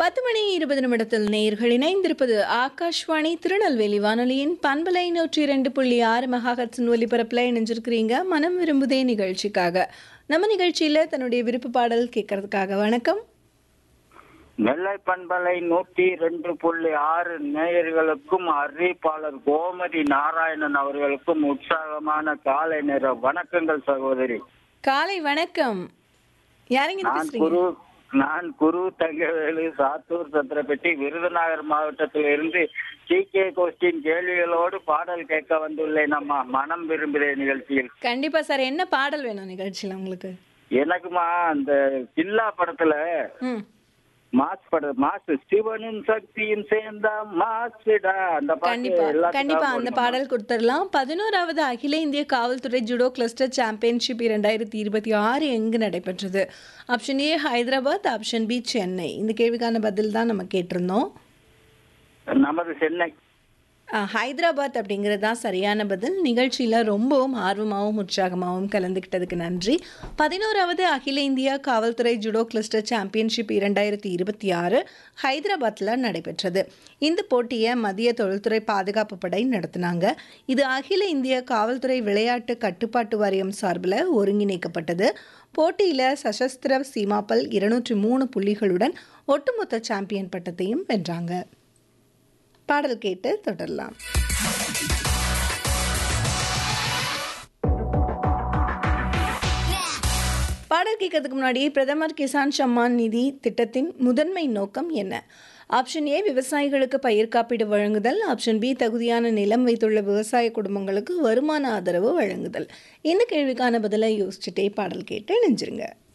பத்து மணி இருபது நிமிடத்தில் நேயர்கள் இணைந்திருப்பது ஆகாஷ்வாணி திருநெல்வேலி வானொலியின் பண்பலை நூற்றி இரண்டு புள்ளி ஆறு மெகாஹட்ஸின் ஒலிபரப்பில் இணைஞ்சிருக்கிறீங்க மனம் விரும்புதே நிகழ்ச்சிக்காக நம்ம நிகழ்ச்சியில் தன்னுடைய விருப்ப பாடல் கேட்கறதுக்காக வணக்கம் நெல்லை பண்பலை நூற்றி ரெண்டு புள்ளி ஆறு நேயர்களுக்கும் அறிவிப்பாளர் கோமதி நாராயணன் அவர்களுக்கும் உற்சாகமான காலை நேர வணக்கங்கள் சகோதரி காலை வணக்கம் யாருங்க நான் பேசுறீங்க குரு நான் குரு தங்கவேலு சாத்தூர் சத்திரப்பட்டி விருதுநகர் மாவட்டத்தில் இருந்து ஜிகே கோஷ்டின் கேள்விகளோடு பாடல் கேட்க வந்துள்ளேன் நம்ம மனம் விரும்புதே நிகழ்ச்சியில் கண்டிப்பா சார் என்ன பாடல் வேணும் நிகழ்ச்சியில் உங்களுக்கு எனக்குமா அந்த ஜில்லா படத்துல ம் மாஸ் பட மாசு சிவனும் சக்தியும் சேர்ந்தா மாசுடா அந்த பாட்டு கண்டிப்பா எல்லாத்துக்கும் கண்டிப்பா அந்த போடுமா? பாடல் கொடுத்துடலாம் பதினோராவது அகில இந்திய காவல்துறை ஜுடோ கிளஸ்டர் சாம்பியன்ஷிப் இரண்டாயிரத்தி இருபத்தி ஆறு எங்கு நடைபெற்றது option A Hyderabad option B Chennai இந்த கேள்விக்கான பதில் தான் நம்ம கேட்டிருந்தோம் நமது சென்னை அஹ், ஹைதராபாத் அப்படிங்கிறது தான் சரியான பதில் நிகழ்ச்சியில் ரொம்பவும் ஆர்வமாகவும் உற்சாகமாகவும் கலந்துக்கிட்டதுக்கு நன்றி பதினோராவது அகில இந்தியா காவல்துறை ஜுடோ கிளஸ்டர் சாம்பியன்ஷிப் இரண்டாயிரத்தி இருபத்தி ஆறு ஹைதராபாத்தில் நடைபெற்றது இந்த போட்டியை மத்திய தொழில்துறை பாதுகாப்பு படை நடத்தினாங்க இது அகில இந்திய காவல்துறை விளையாட்டு கட்டுப்பாட்டு வாரியம் சார்பில் ஒருங்கிணைக்கப்பட்டது போட்டியில் சசஸ்திர சீமாப்பல் இருநூற்றி மூணு புள்ளிகளுடன் ஒட்டுமொத்த சாம்பியன் பட்டத்தையும் வென்றாங்க பாடல் கேட்டு தொடரலாம் பாடல் கேட்கறதுக்கு முன்னாடி பிரதமர் கிசான் சம்மான் நிதி திட்டத்தின் முதன்மை நோக்கம் என்ன ஆப்ஷன் ஏ விவசாயிகளுக்கு பயிர் காப்பீடு வழங்குதல் ஆப்ஷன் பி தகுதியான நிலம் வைத்துள்ள விவசாய குடும்பங்களுக்கு வருமான ஆதரவு வழங்குதல் இந்த கேள்விக்கான பதிலை யோசிச்சுட்டே பாடல் கேட்டு நெஞ்சிருங்க